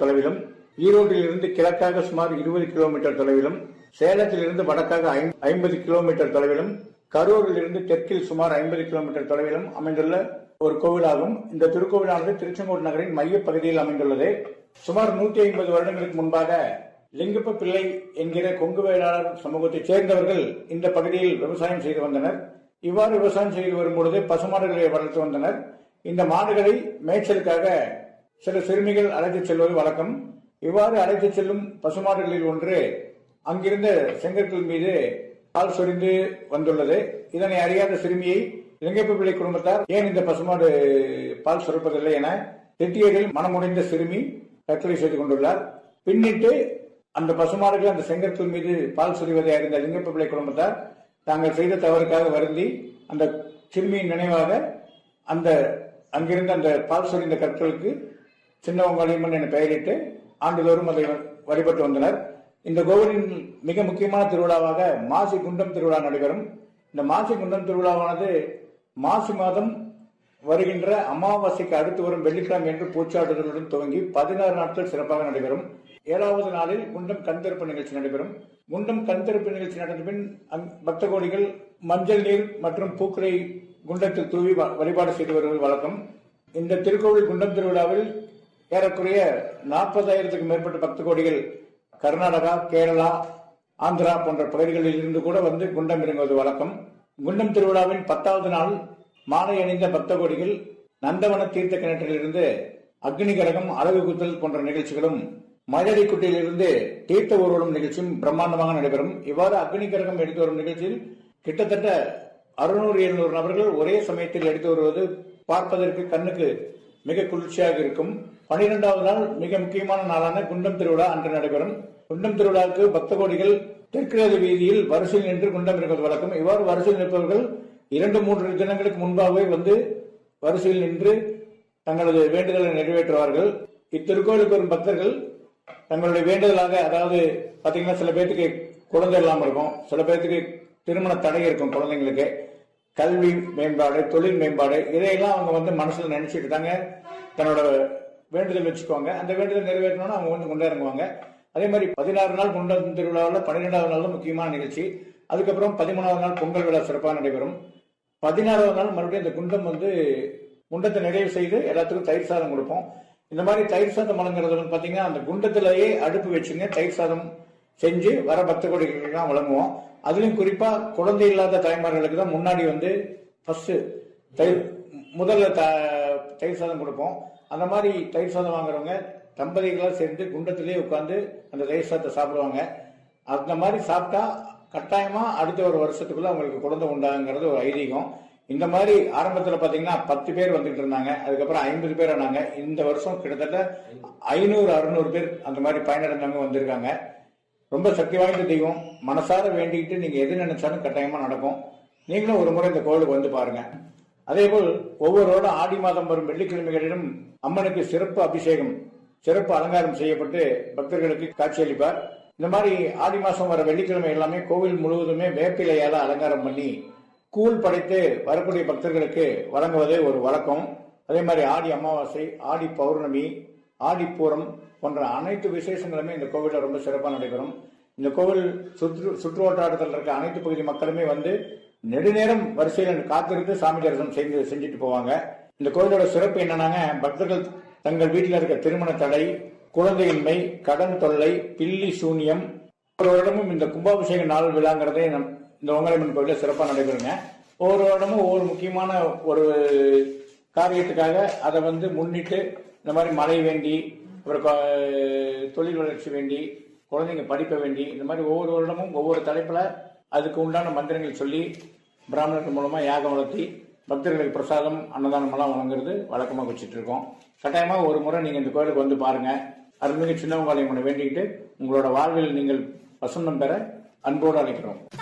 தொலைவிலும் ஈரோட்டில் இருந்து கிழக்காக சுமார் இருபது கிலோமீட்டர் தொலைவிலும் சேலத்தில் இருந்து வடக்காக ஐம்பது கிலோமீட்டர் தொலைவிலும் கரூரில் இருந்து தெற்கில் சுமார் ஐம்பது கிலோமீட்டர் தொலைவிலும் அமைந்துள்ள ஒரு கோவிலாகும் இந்த திருக்கோவிலானது திருச்செங்கோடு நகரின் மையப் பகுதியில் அமைந்துள்ளது சுமார் நூற்றி ஐம்பது வருடங்களுக்கு முன்பாக லிங்கப்ப பிள்ளை என்கிற கொங்கு வேளாளர் சமூகத்தைச் சேர்ந்தவர்கள் இந்த பகுதியில் விவசாயம் செய்து வந்தனர் இவ்வாறு விவசாயம் செய்து வரும்பொழுது பசுமாடுகளை வளர்த்து வந்தனர் இந்த மாடுகளை மேய்ச்சலுக்காக சில சிறுமிகள் அழைத்துச் செல்வது வழக்கம் இவ்வாறு அழைத்துச் செல்லும் பசுமாடுகளில் ஒன்று அங்கிருந்த செங்கற்கள் மீது பால் சொரிந்து வந்துள்ளது இதனை அறியாத சிறுமியை லிங்கப்ப பிள்ளை குடும்பத்தார் ஏன் இந்த பசுமாடு பால் சுரப்பதில்லை என திட்டியதில் மனமுடைந்த சிறுமி தற்கொலை செய்து கொண்டுள்ளார் பின்னிட்டு அந்த பசுமாடுகள் அந்த செங்கற்கள் மீது பால் சொரிவதை அறிந்த லிங்கப்ப பிள்ளை குடும்பத்தார் தாங்கள் செய்த தவறுக்காக வருந்தி அந்த சிறுமியின் நினைவாக அந்த அங்கிருந்த அந்த பால் சொரிந்த கற்களுக்கு சின்னவங்களியம்மன் என பெயரிட்டு ஆண்டுதோறும் அதை வழிபட்டு வந்தனர் இந்த கோவிலின் மிக முக்கியமான திருவிழாவாக மாசி குண்டம் திருவிழா நடைபெறும் இந்த மாசி குண்டம் திருவிழாவானது மாசி மாதம் வருகின்ற அமாவாசைக்கு அடுத்து வரும் வெள்ளிக்கிழமை என்று பூச்சாட்டுதலுடன் துவங்கி பதினாறு நாட்கள் சிறப்பாக நடைபெறும் ஏழாவது நாளில் குண்டம் கண் திறப்பு நிகழ்ச்சி நடைபெறும் குண்டம் கண் திறப்பு நிகழ்ச்சி நடந்த பின் பக்த கோடிகள் மஞ்சள் நீர் மற்றும் பூக்களை குண்டத்தில் தூவி வழிபாடு செய்து வருவது வழக்கம் இந்த திருக்கோவில் குண்டம் திருவிழாவில் ஏறக்குறைய நாற்பதாயிரத்துக்கும் மேற்பட்ட பக்த கோடிகள் கர்நாடகா கேரளா ஆந்திரா போன்ற பகுதிகளில் இருந்து கூட வந்து குண்டம் இறங்குவது வழக்கம் குண்டம் திருவிழாவின் பத்தாவது நாள் மாலை அணிந்த பக்த கோடிகள் நந்தவன தீர்த்த கிணற்றிலிருந்து அக்னி கரகம் அழகு குத்தல் போன்ற நிகழ்ச்சிகளும் மயிலடிக்குட்டையிலிருந்து தீர்த்த ஊர்வலம் நிகழ்ச்சியும் பிரம்மாண்டமாக நடைபெறும் இவ்வாறு அக்னி கரகம் எடுத்து வரும் நிகழ்ச்சியில் கிட்டத்தட்ட அறுநூறு எழுநூறு நபர்கள் ஒரே சமயத்தில் எடுத்து வருவது பார்ப்பதற்கு கண்ணுக்கு மிக குளிர்ச்சியாக இருக்கும் பனிரெண்டாவது நாள் மிக முக்கியமான நாளான குண்டம் திருவிழா அன்று நடைபெறும் குண்டம் திருவிழாவுக்கு பக்த கோடிகள் தெற்கு வீதியில் வரிசையில் நின்று குண்டம் இருப்பது வழக்கம் இவ்வாறு வரிசையில் நிற்பவர்கள் இரண்டு மூன்று தினங்களுக்கு முன்பாகவே வந்து வரிசையில் நின்று தங்களது வேண்டுதலை நிறைவேற்றுவார்கள் இத்திருக்கோயிலுக்கு வரும் பக்தர்கள் தங்களுடைய வேண்டுதலாக அதாவது பாத்தீங்கன்னா சில பேர்த்துக்கு குழந்தை இல்லாமல் இருக்கும் சில பேர்த்துக்கு திருமண தடை இருக்கும் குழந்தைங்களுக்கு கல்வி மேம்பாடு தொழில் மேம்பாடு இதையெல்லாம் அவங்க வந்து மனசுல நினைச்சிட்டு தாங்க தன்னோட வேண்டுதல் வச்சுக்குவாங்க அந்த வேண்டுதல் நிறைவேற்றணும்னா அவங்க வந்து கொண்டு இறங்குவாங்க அதே மாதிரி பதினாறு நாள் குண்டம் திருவிழாவில் பன்னிரெண்டாவது நாள் முக்கியமான நிகழ்ச்சி அதுக்கப்புறம் பதிமூணாவது நாள் பொங்கல் விழா சிறப்பாக நடைபெறும் பதினாறாவது நாள் மறுபடியும் இந்த குண்டம் வந்து குண்டத்தை நிறைவு செய்து எல்லாத்துக்கும் தயிர் சாதம் கொடுப்போம் இந்த மாதிரி தயிர் சாதம் வழங்குறது வந்து பாத்தீங்கன்னா அந்த குண்டத்திலேயே அடுப்பு வச்சுங்க தயிர் சாதம் செஞ்சு வர பக்த கோடிகளுக்கு தான் வழங்குவோம் அதுலயும் குறிப்பா குழந்தை இல்லாத தாய்மார்களுக்கு தான் முன்னாடி வந்து ஃபர்ஸ்ட் தயிர் முதல்ல தயிர் சாதம் கொடுப்போம் அந்த மாதிரி தயிர் சாதம் வாங்குறவங்க தம்பதிகளாக சேர்ந்து குண்டத்திலேயே உட்காந்து அந்த தயிர் சாதத்தை சாப்பிடுவாங்க அந்த மாதிரி சாப்பிட்டா கட்டாயமா அடுத்த ஒரு வருஷத்துக்குள்ள அவங்களுக்கு குழந்தை உண்டாங்கிறது ஒரு ஐதீகம் இந்த மாதிரி ஆரம்பத்துல பாத்தீங்கன்னா பத்து பேர் வந்துட்டு இருந்தாங்க அதுக்கப்புறம் ஐம்பது பேர் ஆனாங்க இந்த வருஷம் கிட்டத்தட்ட ஐநூறு அறுநூறு பேர் அந்த மாதிரி பயனடைந்தவங்க வந்திருக்காங்க ரொம்ப சக்தி வாய்ந்த தெய்வம் மனசார வேண்டிக்கிட்டு நீங்க எது நினைச்சாலும் கட்டாயமா நடக்கும் நீங்களும் ஒரு முறை இந்த கோவிலுக்கு வந்து பாருங்க அதே போல் ஒவ்வொரு வருடம் ஆடி மாதம் வரும் வெள்ளிக்கிழமைகளிலும் அம்மனுக்கு சிறப்பு அபிஷேகம் சிறப்பு அலங்காரம் செய்யப்பட்டு பக்தர்களுக்கு காட்சியளிப்பார் இந்த மாதிரி ஆடி மாசம் வர வெள்ளிக்கிழமை எல்லாமே கோவில் முழுவதுமே வேப்பிலையால அலங்காரம் பண்ணி கூழ் படைத்து வரக்கூடிய பக்தர்களுக்கு வழங்குவது ஒரு வழக்கம் அதே மாதிரி ஆடி அமாவாசை ஆடி பௌர்ணமி ஆடிப்பூரம் போன்ற அனைத்து விசேஷங்களுமே இந்த கோவிலில் ரொம்ப சிறப்பாக நடைபெறும் இந்த கோவில் சுற்று சுற்று வட்டாரத்தில் இருக்க அனைத்து பகுதி மக்களுமே வந்து நெடுநேரம் வரிசையில் காத்திருந்து சாமி தரிசனம் செய்து செஞ்சுட்டு போவாங்க இந்த கோவிலோட சிறப்பு என்னன்னாங்க பக்தர்கள் தங்கள் வீட்டில் இருக்க திருமண தடை குழந்தையின்மை கடன் தொல்லை பில்லி சூன்யம் ஒரு வருடமும் இந்த கும்பாபிஷேக நாள் விழாங்கிறதே நம் இந்த ஒங்கலைமன் கோவிலில் சிறப்பாக நடைபெறுங்க ஒவ்வொரு வருடமும் ஒவ்வொரு முக்கியமான ஒரு காரியத்துக்காக அதை வந்து முன்னிட்டு இந்த மாதிரி மழை வேண்டி அப்புறம் தொழில் வளர்ச்சி வேண்டி குழந்தைங்க படிப்ப வேண்டி இந்த மாதிரி ஒவ்வொரு வருடமும் ஒவ்வொரு தலைப்பில் அதுக்கு உண்டான மந்திரங்கள் சொல்லி பிராமணர்கள் மூலமாக யாகம் வளர்த்தி பக்தர்களுக்கு பிரசாதம் அன்னதானம் எல்லாம் வழங்குறது வழக்கமாக வச்சுட்டு இருக்கோம் கட்டாயமாக ஒரு முறை நீங்கள் இந்த கோயிலுக்கு வந்து பாருங்க அருள்மிகு சின்னவங்காலயம் வேண்டிக்கிட்டு உங்களோட வாழ்வில் நீங்கள் வசந்தம் பெற அன்போடு அழைக்கிறோம்